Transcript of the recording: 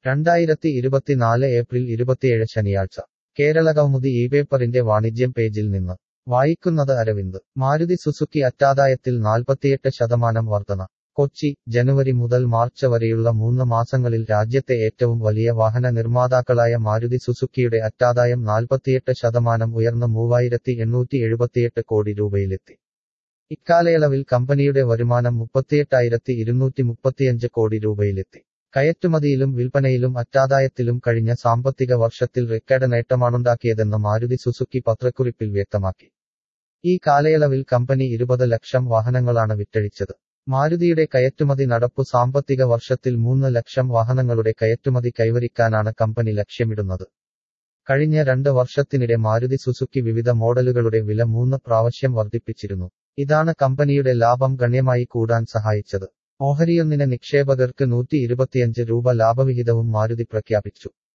രണ്ടായിരത്തി ഇരുപത്തിനാല് ഏപ്രിൽ ഇരുപത്തിയേഴ് ശനിയാഴ്ച കേരള കൗമുദി ഈ പേപ്പറിന്റെ വാണിജ്യം പേജിൽ നിന്ന് വായിക്കുന്നത് അരവിന്ദ് മാരുതി സുസുക്കി അറ്റാദായത്തിൽ നാൽപ്പത്തിയെട്ട് ശതമാനം വർധന കൊച്ചി ജനുവരി മുതൽ മാർച്ച് വരെയുള്ള മൂന്ന് മാസങ്ങളിൽ രാജ്യത്തെ ഏറ്റവും വലിയ വാഹന നിർമ്മാതാക്കളായ മാരുതി സുസുക്കിയുടെ അറ്റാദായം നാൽപ്പത്തിയെട്ട് ശതമാനം ഉയർന്ന് മൂവായിരത്തി എണ്ണൂറ്റി എഴുപത്തിയെട്ട് കോടി രൂപയിലെത്തി ഇക്കാലയളവിൽ കമ്പനിയുടെ വരുമാനം മുപ്പത്തിയെട്ടായിരത്തി ഇരുന്നൂറ്റി മുപ്പത്തിയഞ്ച് കോടി രൂപയിലെത്തി കയറ്റുമതിയിലും വിൽപ്പനയിലും അറ്റാദായത്തിലും കഴിഞ്ഞ സാമ്പത്തിക വർഷത്തിൽ റെക്കോർഡ് നേട്ടമാണുണ്ടാക്കിയതെന്ന് മാരുതി സുസുക്കി പത്രക്കുറിപ്പിൽ വ്യക്തമാക്കി ഈ കാലയളവിൽ കമ്പനി ഇരുപത് ലക്ഷം വാഹനങ്ങളാണ് വിറ്റഴിച്ചത് മാരുതിയുടെ കയറ്റുമതി നടപ്പു സാമ്പത്തിക വർഷത്തിൽ മൂന്ന് ലക്ഷം വാഹനങ്ങളുടെ കയറ്റുമതി കൈവരിക്കാനാണ് കമ്പനി ലക്ഷ്യമിടുന്നത് കഴിഞ്ഞ രണ്ട് വർഷത്തിനിടെ മാരുതി സുസുക്കി വിവിധ മോഡലുകളുടെ വില മൂന്ന് പ്രാവശ്യം വർദ്ധിപ്പിച്ചിരുന്നു ഇതാണ് കമ്പനിയുടെ ലാഭം ഗണ്യമായി കൂടാൻ സഹായിച്ചത് ഓഹരിയൊന്നിന് നിക്ഷേപകർക്ക് നൂറ്റി ഇരുപത്തിയഞ്ച് രൂപ ലാഭവിഹിതവും മാരുതി പ്രഖ്യാപിച്ചു